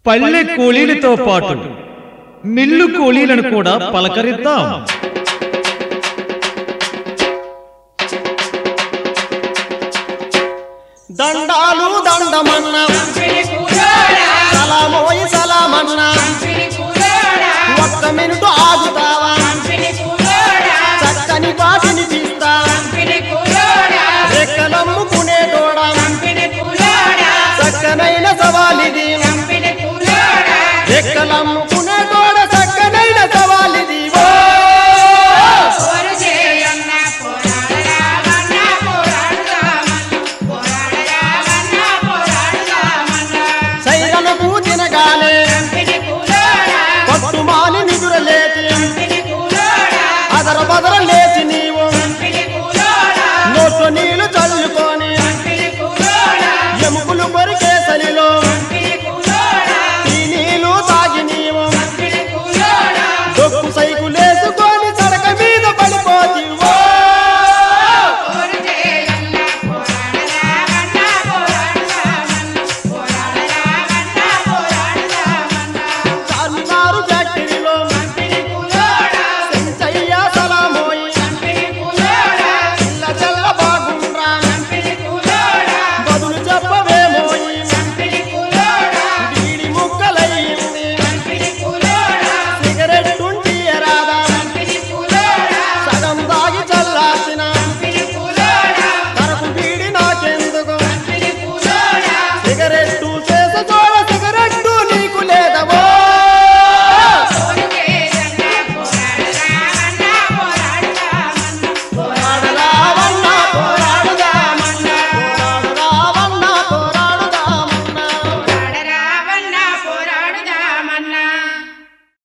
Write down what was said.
పల్లె కూలీలతో పాటు మిల్లు కూలీలను కూడా పలకరిద్దాం దండాలు దండమన్నా సలామోయి సలామన్నా ఒక్క మినిటు ఆగుతావా చక్కని పాటిని తీస్తా రెక్కలమ్ముకునేటోడా చక్కనైన సవాలిది రెక్కలమ్ముకు